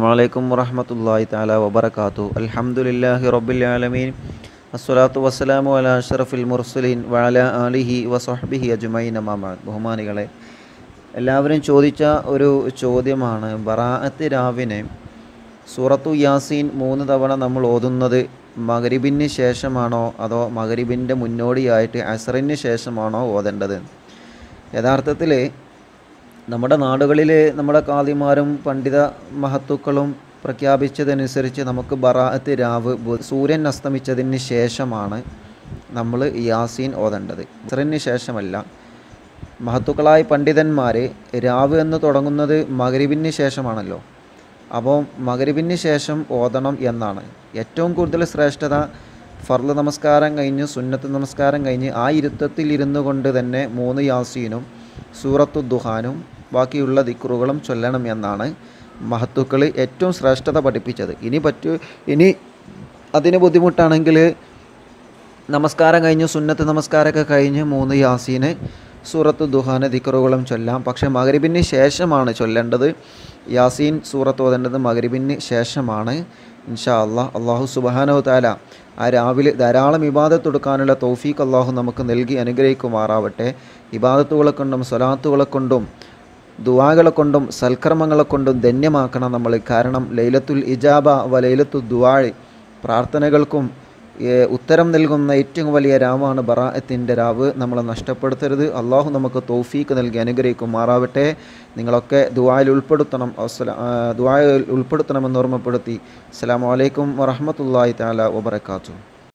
അസ്സാം വലൈക്കും വറഹമത്തല്ലാഹി താല വബർക്കാത്തു അൽഹംദുലില്ലാഹി റബ്ബിൽ ആലമീൻ അസ്സലാത്തു വസ്സലാമു അല അഷ്റഫിൽ മുർസലീൻ വഅല ആലിഹി വസഹ്ബിഹി അജ്മൈൻ അമാമാദ് ബഹുമാനികളെ എല്ലാവരും ചോദിച്ച ഒരു ചോദ്യമാണ് ബറാഅത്ത് രാവിനെ സൂറത്തു യാസീൻ മൂന്ന് തവണ നമ്മൾ ഓതുന്നത് മകരിബിന് ശേഷമാണോ അതോ മകരിബിൻ്റെ മുന്നോടിയായിട്ട് അസറിന് ശേഷമാണോ ഓതേണ്ടത് യഥാർത്ഥത്തിൽ നമ്മുടെ നാടുകളിൽ നമ്മുടെ കാതിമാരും പണ്ഡിത മഹത്തുക്കളും പ്രഖ്യാപിച്ചതനുസരിച്ച് നമുക്ക് ബറാഅത്ത് രാവ് ബു- സൂര്യൻ അസ്തമിച്ചതിന് ശേഷമാണ് നമ്മൾ യാസീൻ ഓതേണ്ടത് അസറിന് ശേഷമല്ല മഹത്തുക്കളായ പണ്ഡിതന്മാർ രാവ് എന്ന് തുടങ്ങുന്നത് മകരിബിന് ശേഷമാണല്ലോ അപ്പോൾ മകരിബിന് ശേഷം ഓതണം എന്നാണ് ഏറ്റവും കൂടുതൽ ശ്രേഷ്ഠത ഫർള് നമസ്കാരം കഴിഞ്ഞ് സുന്നത്ത് നമസ്കാരം കഴിഞ്ഞ് ആ ഇരുത്തത്തിൽ ഇരുന്നു കൊണ്ട് തന്നെ മൂന്ന് യാസീനും സൂറത്തു ദുഹാനും ബാക്കിയുള്ള ദിക്റുകളും ചൊല്ലണം എന്നാണ് മഹത്തുക്കൾ ഏറ്റവും ശ്രേഷ്ഠത പഠിപ്പിച്ചത് ഇനി പറ്റൂ ഇനി അതിന് ബുദ്ധിമുട്ടാണെങ്കിൽ നമസ്കാരം കഴിഞ്ഞ് സുന്നത്ത് നമസ്കാരമൊക്കെ കഴിഞ്ഞ് മൂന്ന് യാസീന് സൂറത്ത് ദുഹാന ദിക്കറുകളും ചൊല്ലാം പക്ഷേ മകരിബിന് ശേഷമാണ് ചൊല്ലേണ്ടത് യാസീൻ സൂറത്ത് ഓതേണ്ടത് മകരിബിന് ശേഷമാണ് ഇൻഷാ അള്ളാഹ് അള്ളാഹു സുബാനോ താല ആ രാവിലെ ധാരാളം ഇബാദത്ത് കൊടുക്കാനുള്ള തൗഫീഖ് അള്ളാഹു നമുക്ക് നൽകി അനുഗ്രഹിക്കുമാറാവട്ടെ ഇബാദത്തുകളെ കൊണ്ടും സ്വലാത്തുകളെ കൊണ്ടും ദുവാകളെ കൊണ്ടും സൽക്കർമ്മങ്ങളെ കൊണ്ടും ധന്യമാക്കണം നമ്മൾ കാരണം ലൈലത്തുൽ ഇജാബ വ ലൈലത്തു ദുവാഴ് പ്രാർത്ഥനകൾക്കും ഏ, ഉത്തരം നൽകുന്ന ഏറ്റവും വലിയ രാവാണ് ബറാഅത്തിൻ്റെ രാവ് നമ്മൾ നഷ്ടപ്പെടുത്തരുത് അള്ളാഹു നമുക്ക് തൗഫീക്ക് നൽകി അനുഗ്രഹിക്കുമാറാവട്ടെ നിങ്ങളൊക്കെ ദുവായിൽ ഉൾപ്പെടുത്തണം അസ്സലാ- ആ, ദുആയിൽ ഉൾപ്പെടുത്തണമെന്ന് ഓർമ്മപ്പെടുത്തി അസ്സലാമു അലൈക്കും വറഹ്മത്തുള്ളാഹി തആല വബറകാതുഹു